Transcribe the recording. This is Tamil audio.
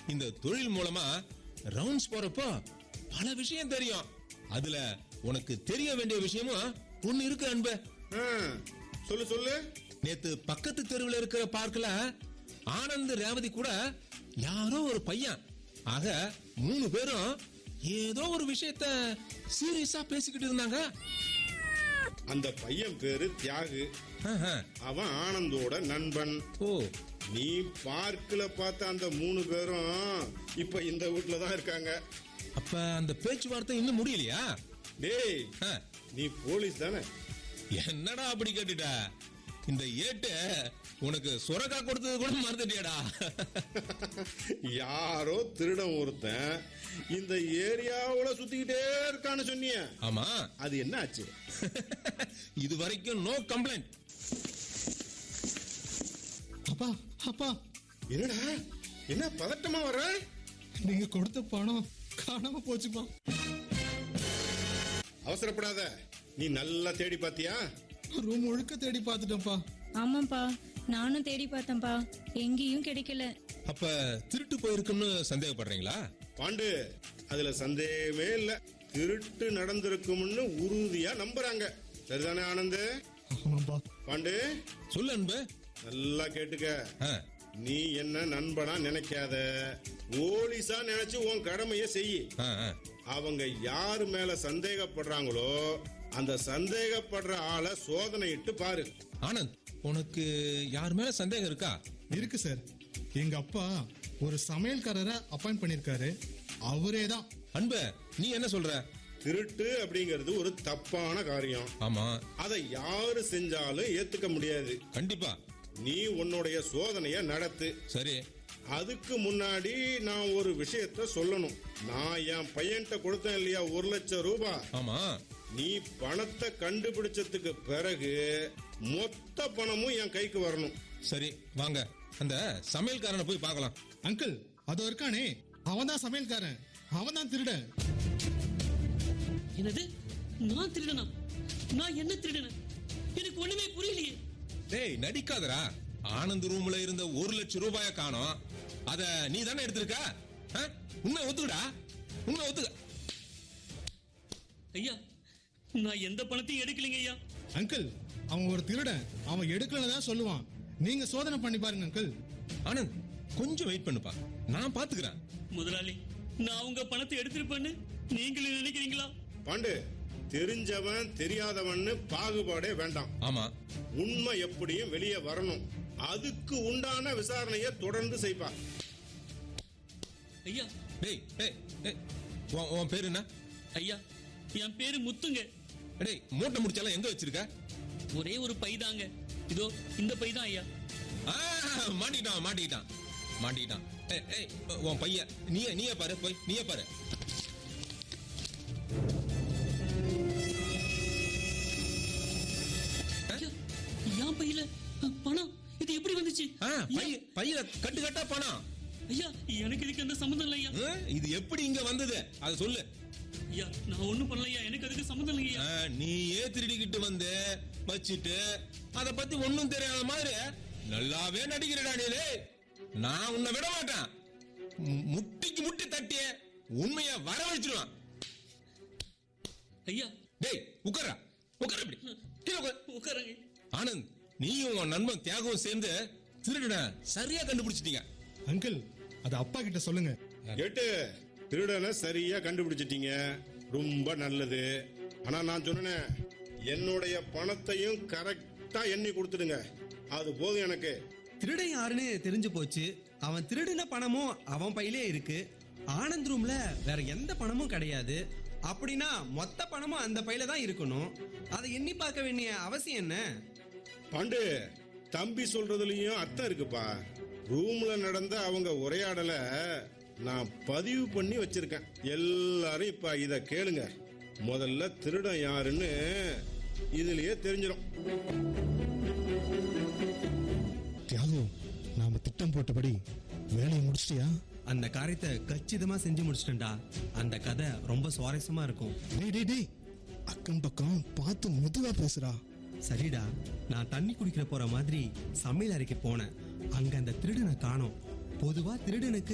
இந்த தொழில் மூலமா ரவுண்ட்ஸ் போறப்போ பல விஷயம் தெரியும் அதுல உனக்கு தெரிய வேண்டிய விஷயமும் ஒண்ணு இருக்கு அன்பு ஆ, சொல்லு சொல்லு நேத்து பக்கத்து தெருவில் இருக்கிற பார்க்ல ஆனந்த் ரேவதி கூட யாரோ ஒரு பையன் ஆக மூணு பேரும் ஏதோ ஒரு விஷயத்த சீரியஸா பேசிக்கிட்டு இருந்தாங்க அந்த பையன் பேரு தியாகு ஆஹா. அவன் ஆனந்தோட நண்பன் ஓ நீ பார்க்ல பார்த்த அந்த மூணு பேரும் இப்ப இந்த வீட்ல தான் இருக்காங்க அப்ப அந்த பேச்சுவார்த்தை இன்னும் முடியலையா டேய் ஆ, நீ போலீஸ் தானே என்னடா அப்படி கேட்டுட்ட இந்த ஏட்டு உனக்கு சுரக்கா கொடுத்தது கூட மறந்துட்டியாடா யாரோ திருடன் ஒருத்தன் இந்த ஏரியாவுல சுத்திக்கிட்டே இருக்கான்னு சொன்னிய ஆமா அது என்ன ஆச்சு இது வரைக்கும் நோ கம்ப்ளைண்ட் அப்பா அப்பா என்னடா என்ன பதட்டமா வர நீங்க கொடுத்த பணம் காணாம போச்சுப்பா அவசரப்படாத நீ நல்லா தேடி பாத்தியா ரூம் முழுக்க தேடி பார்த்துட்டேன்ப்பா ஆமாப்பா நானும் தேடி பார்த்தேன்ப்பா எங்கேயும் கிடைக்கல அப்ப திருட்டு போயிருக்குன்னு சந்தேகப்படுறீங்களா பாண்டு அதுல சந்தேகமே இல்ல திருட்டு நடந்திருக்கும்னு உறுதியா நம்புறாங்க சரிதானே ஆனந்த் ஆமாப்பா பாண்டு சொல்லு அன்பு நல்லா கேட்டுக்க ஆ, நீ என்ன நண்பனா நினைக்காத போலீஸா நினைச்சு உன் கடமைய செய் ஆ, ஆ. அவங்க யாரு மேல சந்தேகப்படுறாங்களோ அந்த சந்தேகப்படுற ஆளை சோதனையிட்டு பாரு ஆனந்த் உனக்கு யார் மேல சந்தேகம் இருக்கா இருக்கு சார் எங்க அப்பா ஒரு சமையல்காரரை அப்பாயிண்ட் பண்ணிருக்காரு அவரே தான் அன்பு நீ என்ன சொல்ற திருட்டு அப்படிங்கிறது ஒரு தப்பான காரியம் ஆமா அதை யாரு செஞ்சாலும் ஏத்துக்க முடியாது கண்டிப்பா நீ உன்னுடைய சோதனைய நடத்து சரி அதுக்கு முன்னாடி நான் ஒரு விஷயத்த சொல்லணும் நான் என் பையன்கிட்ட கொடுத்தேன் இல்லையா ஒரு லட்சம் ரூபாய் ஆமா நீ பணத்தை கண்டுபிடிச்சதுக்கு பிறகு மொத்த பணமும் என் கைக்கு வரணும் சரி வாங்க அந்த சமையல்காரனை போய் பார்க்கலாம் அங்கிள் அதோ இருக்கானே அவன் தான் சமையல்காரன் அவன் தான் திருடன் என்னது நான் திருடனா நான் என்ன திருடன எனக்கு ஒண்ணுமே புரியலையே டேய் நடிக்காதடா ஆனந்த் ரூம்ல இருந்த ஒரு லட்சம் ரூபாய காணோம் அத நீ தானே எடுத்திருக்க ஆ? உண்மை ஒத்துக்கடா உண்மை ஒத்துக்க ஐயா நான் எந்த பணத்தையும் எடுக்கலைங்க ஐயா அங்கிள் அவன் ஒரு திருடன் அவன் எடுக்கலன்னு தான் சொல்லுவான் நீங்க சோதனை பண்ணி பாருங்க அங்கிள் ஆனந்த் கொஞ்சம் வெயிட் பண்ணுப்பா நான் பாத்துக்கிறேன் முதலாளி நான் உங்க பணத்தை எடுத்திருப்பேன்னு நீங்களும் நினைக்கிறீங்களா பாண்டு தெரிஞ்சவன் தெரியாதவன்னு பாகுபாடே வேண்டாம் ஆமா உண்மை எப்படியும் வெளியே வரணும் அதுக்கு உண்டான விசாரணையை தொடர்ந்து செய்ப்பா ஐயா டேய் டேய் டேய் உன் உன் பேர் என்ன ஐயா என் பேரு முத்துங்க டேய் மூட்டை முடிச்சாலாம் எங்க வச்சிருக்க ஒரே ஒரு பை தாங்க இதோ இந்த பை தான் ஐயா ஆ, மாட்டிக்கிட்டான் மாட்டிக்கிட்டான் மாட்டிக்கிட்டான் ஏய், ஏய் உன் பையன் நீயே நீயே பாரு போய் நீயே பாரு ஐயா என் பையில அஹ், பணம் இது எப்படி வந்துச்சு ஆ, ஐயா, பைய பையில கட்டு கட்டா பணம் ஐயா எனக்கு இதுக்கு எந்த சம்மந்தம் இல்லை ஐயா ஆ, இது எப்படி இங்க வந்தது அத சொல்லு ஐயா நான் ஒண்ணும் பண்ணலையா எனக்கு அதுக்கு சம்மந்தம் இல்லையா ஆ, நீயே திருடிக்கிட்டு வந்து வச்சிட்டு அத பத்தி ஒண்ணும் தெரியாத மாதிரி நல்லாவே நடிக்கிறடா நீலே நான் உன்னை விட மாட்டேன் மு- முட்டிக்கு முட்டி தட்டி உண்மைய வரவழைச்சிருவான் ஐயா டேய் உட்காரா உட்கார இப்படி கீழே உட்காரு. உட்காருங்க ஆனந்த் நீயும் உன் நண்பன் தியாகவும் சேர்ந்து திருடன சரியா கண்டுபிடிச்சிட்டீங்க அங்கிள் அது அப்பா கிட்ட சொல்லுங்க எட்டு திருடனை சரியா கண்டுபிடிச்சிட்டீங்க ரொம்ப நல்லது ஆனா நான் சொன்னேன் என்னுடைய பணத்தையும் கரெக்டா எண்ணி கொடுத்துடுங்க அது போதும் எனக்கு திருடன் யாருன்னு தெரிஞ்சு போச்சு அவன் திருடின பணமும் அவன் பையிலே இருக்கு ஆனந்த் ரூம்ல வேற எந்த பணமும் கிடையாது அப்படின்னா மொத்த பணமும் அந்த பையில தான் இருக்கணும் அதை எண்ணி பார்க்க வேண்டிய அவசியம் என்ன பாண்டு தம்பி சொல்றதுலயும் அர்த்தம் இருக்குப்பா ரூம்ல நடந்த அவங்க உரையாடல நான் பதிவு பண்ணி வச்சிருக்கேன் எல்லாரும் இப்ப இத கேளுங்க முதல்ல திருடன் யாருன்னு இதுலயே தெரிஞ்சிடும் தியாகு நாம திட்டம் போட்டபடி வேலையை முடிச்சிட்டியா அந்த காரியத்தை கச்சிதமா செஞ்சு முடிச்சிட்டேன்டா அந்த கதை ரொம்ப சுவாரஸ்யமா இருக்கும் டேய் டேய் டேய் அக்கம் பக்கம் பார்த்து மெதுவா பேசுறா சரிடா நான் தண்ணி குடிக்கிற போற மாதிரி சமையல் அறைக்கு போனேன் அங்க அந்த திருடனை காணோம் பொதுவா திருடனுக்கு